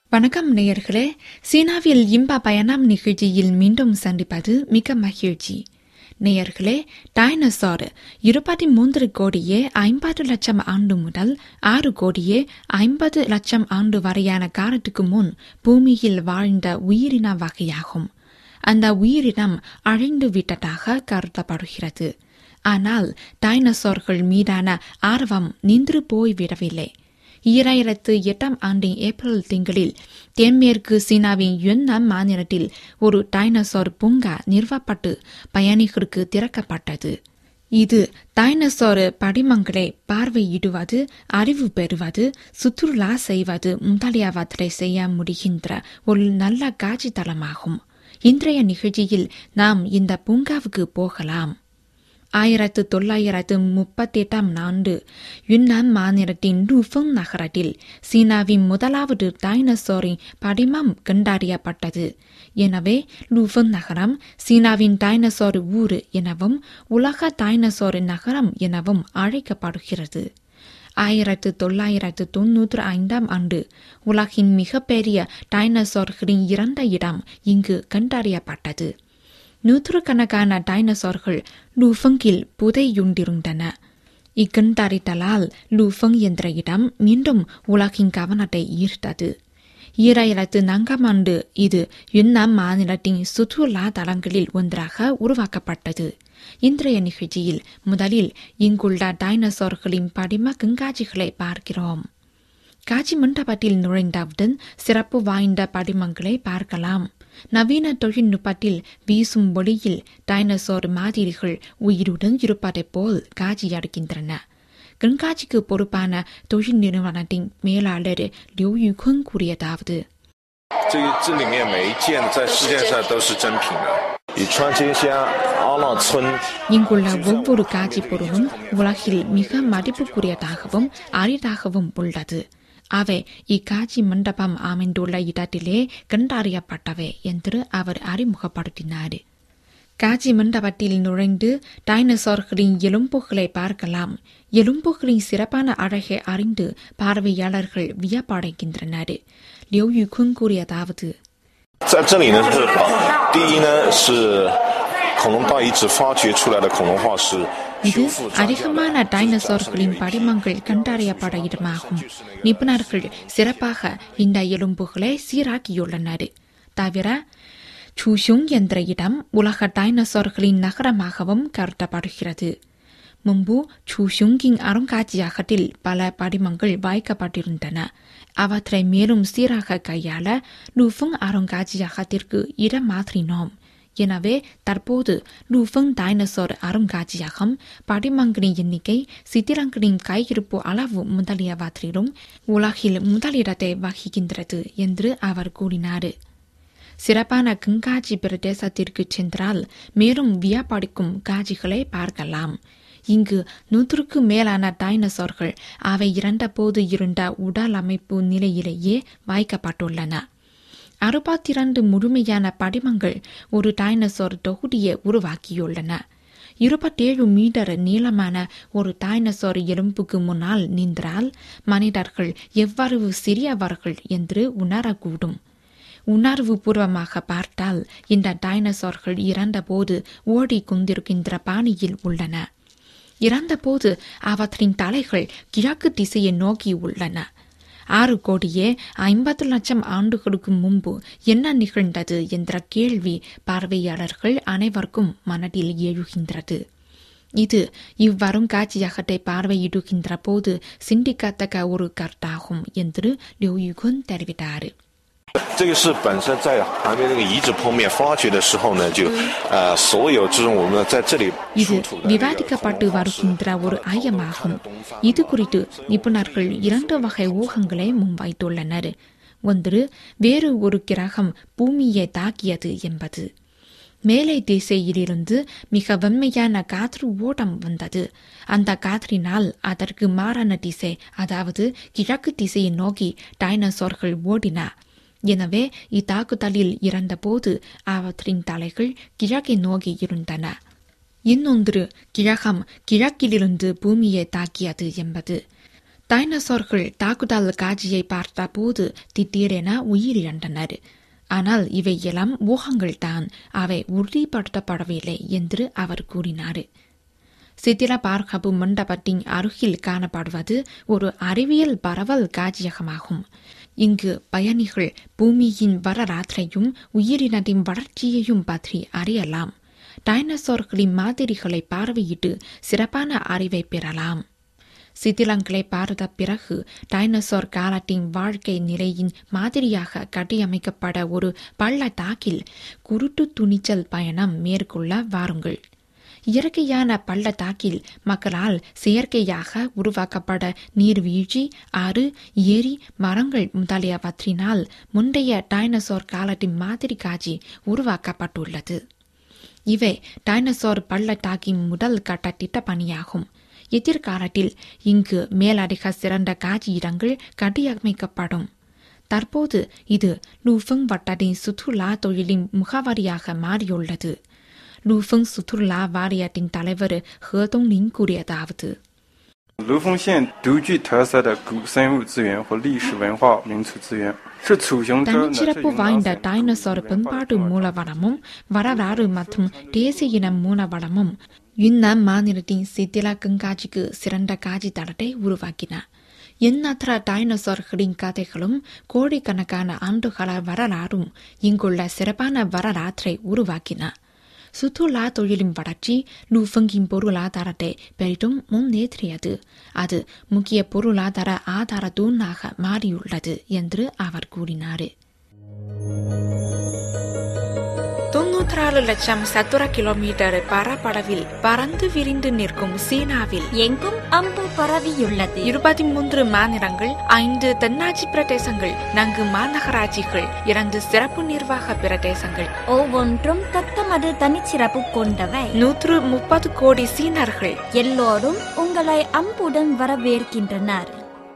வணக்கம் நேயர்களே சீனாவில் இன்ப பயணம் நிகழ்ச்சியில் மீண்டும் சந்திப்பது மிக மகிழ்ச்சி நேயர்களே டைனசார் இருபத்தி மூன்று கோடியே ஐம்பது லட்சம் ஆண்டு முதல் ஆறு கோடியே ஐம்பது லட்சம் ஆண்டு வரையான காலத்துக்கு முன் பூமியில் வாழ்ந்த உயிரின வகையாகும் அந்த உயிரினம் அழிந்து விட்டதாக கருதப்படுகிறது ஆனால் டைனசார்கள் மீதான ஆர்வம் நின்று போய்விடவில்லை ஈராயிரத்து எட்டாம் ஆண்டின் ஏப்ரல் திங்களில் தென்மேற்கு சீனாவின் யுன்னான் மாநிலத்தில் ஒரு டைனசார் பூங்கா நிறுவப்பட்டு பயணிகளுக்கு திறக்கப்பட்டது இது டைனசார் படிமங்களை பார்வையிடுவது அறிவு பெறுவது சுற்றுலா செய்வது முதலியவற்றை செய்ய முடிகின்ற ஒரு நல்ல காட்சி தளமாகும் இன்றைய நிகழ்ச்சியில் நாம் இந்த பூங்காவுக்கு போகலாம் ஆயிரத்து தொள்ளாயிரத்து முப்பத்தி எட்டாம் ஆண்டு யுன்னான் மாநிலத்தின் லூஃபங் நகரத்தில் சீனாவின் முதலாவது டைனசோரின் படிமம் கண்டறியப்பட்டது எனவே லூஃபங் நகரம் சீனாவின் டைனசோர் ஊர் எனவும் உலக டைனசோர் நகரம் எனவும் அழைக்கப்படுகிறது ஆயிரத்து தொள்ளாயிரத்து தொன்னூற்று ஐந்தாம் ஆண்டு உலகின் மிகப்பெரிய டைனசோர்களின் இறந்த இடம் இங்கு கண்டறியப்பட்டது நூற்றுக்கணக்கான டைனசார்கள் லூஃபங்கில் புதையுண்டிருந்தன இக்கண்டறிதலால் லூஃபங் என்ற இடம் மீண்டும் உலகின் கவனத்தை ஈர்த்தது ஈராயிரத்து நான்காம் ஆண்டு இது யுன்னான் மாநிலத்தின் சுற்றுலா தலங்களில் ஒன்றாக உருவாக்கப்பட்டது இன்றைய நிகழ்ச்சியில் முதலில் இங்குள்ள டைனசார்களின் படிம கண்காட்சிகளை பார்க்கிறோம் காட்சி மண்டபத்தில் நுழைந்தவுடன் சிறப்பு வாய்ந்த படிமங்களை பார்க்கலாம் நவீன தொழில்நுட்பத்தில் வீசும் ஒளியில் டைனசோர் மாதிரிகள் உயிருடன் இருப்பதைப் போல் காட்சியளிக்கின்றன கண்காட்சிக்கு பொறுப்பான தொழில் நிறுவனத்தின் மேலாளர் லியூ யுகுன் கூறியதாவது 这这里面每一件在世界上都是真品的。以川金乡阿浪村 இங்குள்ள ஒவ்வொரு காட்சி பொருளும் உலகில் மிக மதிப்புக்குரியதாகவும் அரிதாகவும் உள்ளது அவை இக்காட்சி மண்டபம் அமைந்துள்ள இடத்திலே கண்டறியப்பட்டவை என்று அவர் அறிமுகப்படுத்தினார் காட்சி மண்டபத்தில் நுழைந்து டைனசார்களின் எலும்புகளை பார்க்கலாம் எலும்புகளின் சிறப்பான அழகை அறிந்து பார்வையாளர்கள் வியப்படைகின்றனர் லியூ யுகுன் கூறியதாவது 在这里呢是第一呢是恐龙大遗址发掘出来的恐龙化石 இது 修复张家 அதிகமான 的 டைனசார்களின் படிமங்கள் கண்டறியப்பட இடமாகும் நிபுணர்கள் சிறப்பாக இந்த எலும்புகளை சீராக்கியுள்ளனர் தவிர சூஷுங் என்ற இடம் உலக டைனசார்களின் நகரமாகவும் கருதப்படுகிறது முன்பு சூஷுங்கின் அருங்காட்சியகத்தில் பல படிமங்கள் வைக்கப்பட்டிருந்தன அவற்றை மேலும் சீராக கையாள லூஃபுங் அருங்காட்சியகத்திற்கு இடம் மாற்றினோம் எனவே தற்போது லூஃபங் டைனசார் அருங்காட்சியகம் படிமங்களின் எண்ணிக்கை சித்திரங்களின் கையிருப்பு அளவு முதலியவற்றிலும் உலகில் முதலிடத்தை வகிக்கின்றது என்று அவர் கூறினார் சிறப்பான கண்காட்சி பிரதேசத்திற்கு சென்றால் மேலும் வியாபாடிக்கும் காட்சிகளை பார்க்கலாம் இங்கு நூற்றுக்கு மேலான டைனசார்கள் அவை இறந்தபோது இருந்த உடல் அமைப்பு நிலையிலேயே வைக்கப்பட்டுள்ளன அறுபத்திரண்டு முழுமையான படிமங்கள் ஒரு டைனசார் தொகுதியை உருவாக்கியுள்ளன இருபத்தேழு மீட்டர் நீளமான ஒரு டைனசார் எலும்புக்கு முன்னால் நின்றால் மனிதர்கள் எவ்வளவு சிறியவர்கள் என்று உணரக்கூடும் உணர்வு பூர்வமாக பார்த்தால் இந்த டைனசார்கள் இறந்தபோது ஓடிக்கொண்டிருக்கின்ற பாணியில் உள்ளன இறந்தபோது அவற்றின் தலைகள் கிழக்கு திசையை நோக்கி உள்ளன ஆறு கோடியே ஐம்பது லட்சம் ஆண்டுகளுக்கு முன்பு என்ன நிகழ்ந்தது என்ற கேள்வி பார்வையாளர்கள் அனைவருக்கும் மனதில் எழுகின்றது இது இவ்வரும் காட்சியகத்தை பார்வையிடுகின்ற போது சிந்திக்கத்தக்க ஒரு கருத்தாகும் என்று லியூ யுகுன் தெரிவித்தார் 这个是本身在旁边那个遗址剖面发掘的时候呢，就呃所有这种我们在这里 இது 出土的那个 விவாதிக்கப்பட்டு வருகின்ற ஒரு ஐயமாகும் இது குறித்து நிபுணர்கள் இரண்டு வகை ஊகங்களை முன்வைத்துள்ளனர் ஒன்று வேறு ஒரு கிரகம் பூமியை தாக்கியது என்பது மேலை திசையிலிருந்து மிக வெண்மையான காற்று ஓட்டம் வந்தது அந்த காற்றினால் அதற்கு மாறான திசை அதாவது கிழக்கு திசையை நோக்கி டைனசார்கள் ஓடின எனவே இத்தாக்குதலில் இறந்தபோது அவற்றின் தலைகள் கிழக்கை நோக்கி இருந்தன இன்னொன்று கிழகம் கிழக்கிலிருந்து பூமியை தாக்கியது என்பது டைனோசார்கள் தாக்குதல் காட்சியை பார்த்தபோது திடீரென உயிரிழந்தனர் ஆனால் இவை எல்லாம் ஊகங்கள் தான் அவை உறுதிப்படுத்தப்படவில்லை என்று அவர் கூறினார் சித்திர பார்கபு மண்டபத்தின் அருகில் காணப்படுவது ஒரு அறிவியல் பரவல் காட்சியகமாகும் இங்கு பயணிகள் பூமியின் வரலாற்றையும் உயிரினத்தின் வளர்ச்சியையும் பற்றி அறியலாம் டைனோசார்களின் மாதிரிகளை பார்வையிட்டு சிறப்பான அறிவை பெறலாம் சித்திலங்களை பார்த்த பிறகு டைனோசார் காலத்தின் வாழ்க்கை நிலையின் மாதிரியாக கட்டியமைக்கப்பட ஒரு பள்ளத்தாக்கில் குருட்டு துணிச்சல் பயணம் மேற்கொள்ள வாருங்கள் இயற்கையான பள்ளத்தாக்கில் மக்களால் செயற்கையாக உருவாக்கப்பட நீர்வீழ்ச்சி ஆறு ஏரி மரங்கள் முதலியவற்றினால் முந்தைய டைனோசார் காலத்தின் மாதிரி காட்சி உருவாக்கப்பட்டுள்ளது இவை டைனோசார் பள்ளத்தாக்கின் முதல் கட்ட திட்டப்பணியாகும் எதிர்காலத்தில் இங்கு மேலதிக சிறந்த காட்சியிடங்கள் கட்டியமைக்கப்படும் தற்போது இது லூஃபங் வட்டத்தின் சுற்றுலா தொழிலின் முகவரியாக மாறியுள்ளது லூஃபங் சுற்றுலா வாரியத்தின் தலைவர் ஹேதோங்லின் கூறியதாவது 卢峰县独具特色的古生物资源和历史文化民族资源，是楚雄州乃至 தனிச்சிறப்பு 云 வாய்ந்த 南省 டைனோசார் 文化 பண்பாட்டு 的 மூலவளமும் வரலாறு மற்றும் தேசிய இன மூலவளமும் யுன்னான் மாநிலத்தின் சித்திலா கண்காட்சிக்கு சிறந்த காட்சி தளத்தை உருவாக்கின எண்ணற்ற டைனோசார்களின் கதைகளும் கோடிக்கணக்கான ஆண்டுகால வரலாறும் இங்குள்ள சிறப்பான வரலாற்றை உருவாக்கின சுற்றுலா தொழிலின் வளர்ச்சி லூஃபங்கின் பொருளாதாரத்தை பெரிதும் முன்னேற்றியது அது முக்கிய பொருளாதார ஆதார தூணாக மாறியுள்ளது என்று அவர் கூறினார் தொன்னூற்றாறு லட்சம் சதுர கிலோமீட்டர் பரப்பளவில் பறந்து விரிந்து நிற்கும் சீனாவில் எங்கும் அம்பு பரவியுள்ளது இருபத்தி மூன்று மாநிலங்கள் ஐந்து தென்னாட்சி பிரதேசங்கள் நான்கு மாநகராட்சிகள் இரண்டு சிறப்பு நிர்வாக பிரதேசங்கள் ஒவ்வொன்றும் தத்தமது தனிச்சிறப்பு கொண்டவை நூற்று முப்பது கோடி சீனர்கள் எல்லோரும் உங்களை அம்புடன் வரவேற்கின்றனர்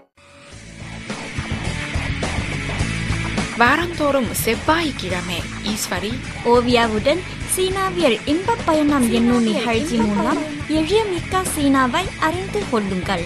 வாரந்தோறும் செவ்வாய்க்கிழமை ஈஸ்வரி ஓவியாவுடன் சீனாவியல் இன்பப் பயணம் என்னும் நிகழ்ச்சி மூலம் எழியமிக்க சீனாவை அறிந்து கொள்ளுங்கள்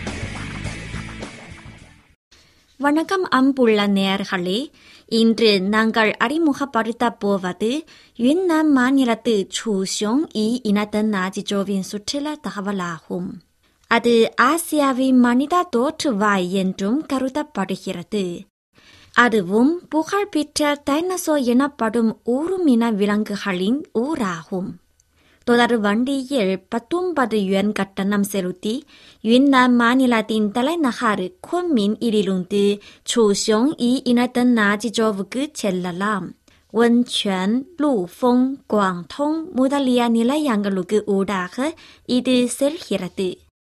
வணக்கம் அன்புள்ள நேயர்களே இன்று நாங்கள் அறிமுகப்படுத்த போவது யுன்னான் மாநிலத்து சூஷோங் இ இனத்த நாஜிஜோவின் சுற்றுலா தகவலாகும் அது ஆசியாவின் மனித தோற்றுவாய் என்றும் கருதப்படுகிறது அதுவும் புகழ்பெற்ற டைனசோ எனப்படும் ஊருமின விலங்குகளின் ஊராகும் தொடர் வண்டியில் பத்தொன்பது யுவன் கட்டணம் செலுத்தி யுன்னான் மாநிலத்தின் தலைநகர் குன்மின் இலிருந்து சூஷோங் இ இனத்தன் நாஜிஜோவுக்கு செல்லலாம் ஒன்சென் லூஃபோங் குவாங்டோங் முதலிய நிலையங்களுக்கு ஊடாக இது செல்கிறது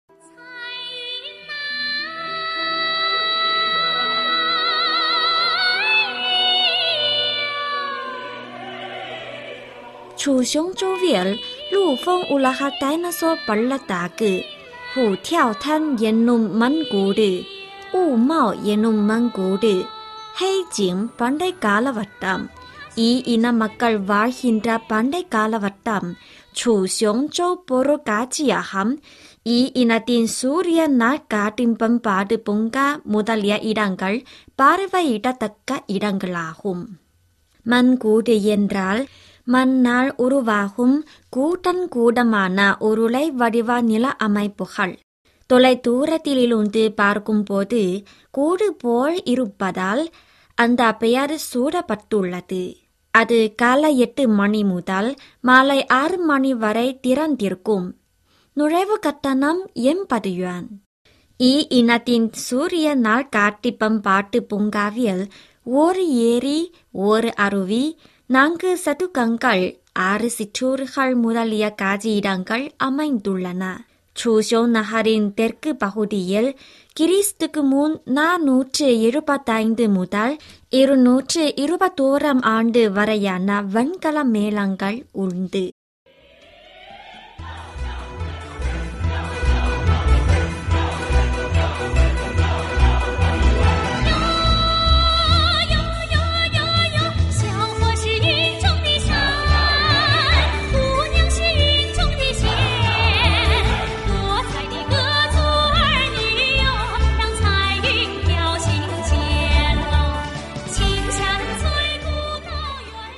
சூஷோங் ஜோவியல் லூஃபோங் உலக டைனசோ பள்ளத்தாக்கு ஹூ தியாவ் என்னும் மண்கூடு ஊமா என்னும் மண்கூடு ஹெய்ஜிங் பண்டை காலவட்டம் ஈ இன மக்கள் வாழ்கின்ற பண்டை காலவட்டம் சூஷோங் ஜோ பொருள் காட்சியகம் ஈ இனத்தின் சூரிய நாட்காட்டின் பண்பாடு பூங்கா முதலிய இடங்கள் பார்வையிடத்தக்க இடங்களாகும் மண்கூடு என்றால் மண்ணால் உருவாகும் கூட்டன் கூடமான உருளை வடிவ நில அமைப்புகள் தொலை தூரத்திலிருந்து பார்க்கும்போது கூடு போல் இருப்பதால் அந்த பெயர் சூடப்பட்டுள்ளது அது காலை எட்டு மணி முதல் மாலை ஆறு மணி வரை திறந்திருக்கும் நுழைவு கட்டணம் எண்பது யுவான் ஈ இனத்தின் சூரிய நாள் காட்டி பண்பாட்டு பூங்காவில் ஒரு ஏரி ஒரு அருவி நான்கு சதுக்கங்கள் ஆறு சிற்றூர்கள் முதலிய காட்சியிடங்கள் அமைந்துள்ளன சூஷோ நகரின் தெற்கு பகுதியில் கிறிஸ்துக்கு முன் நாநூற்று இருபத்தைந்து முதல் இருநூற்று இருபத்தோராம் ஆண்டு வரையான வெண்கல மேளங்கள் உண்டு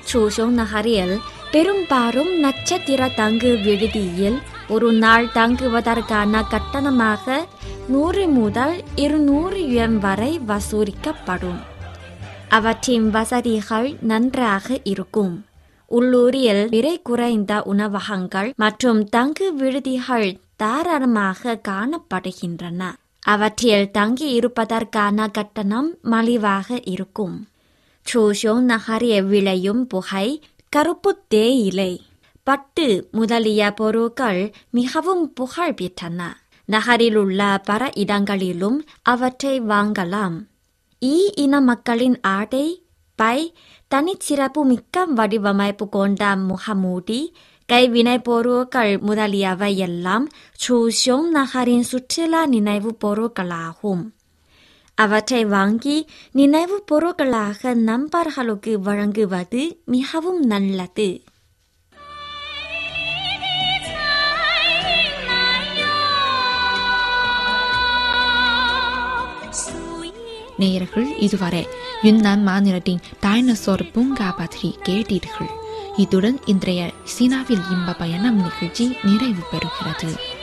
சூஷோங் நகரில் பெரும்பாலும் நட்சத்திர தங்கு விடுதியில் ஒரு நாள் தங்குவதற்கான கட்டணமாக நூறு முதல் இருநூறு யுவான் வரை வசூலிக்கப்படும் அவற்றின் வசதிகள் நன்றாக இருக்கும் உள்ளூரில் விலை குறைந்த உணவகங்கள் மற்றும் தங்கு விடுதிகள் தாராளமாக காணப்படுகின்றன அவற்றில் தங்கி இருப்பதற்கான கட்டணம் மலிவாக இருக்கும் சூஷோங் நகரில் விளையும் புகை கருப்பு தேயிலை பட்டு முதலிய பொருட்கள் மிகவும் புகழ் பெற்றன நகரில் உள்ள பல இடங்களிலும் அவற்றை வாங்கலாம் ஈ இன மக்களின் ஆடை பை தனிச்சிறப்பு மிக்க வடிவமைப்பு கொண்ட முகமூடி கைவினைப் பொருட்கள் முதலியவை எல்லாம் சூஷோங் நகரின் சுற்றுலா நினைவு பொருட்களாகும் அவற்றை வாங்கி நினைவு பொருட்களாக நண்பர்களுக்கு வழங்குவது மிகவும் நல்லது நேயர்கள் இதுவரை யுன்னான் மாநிலத்தின் டைனோசோர் பூங்கா பற்றி கேட்டீர்கள் இத்துடன் இன்றைய சீனாவில் இன்ப பயணம் நிகழ்ச்சி நிறைவு பெறுகிறது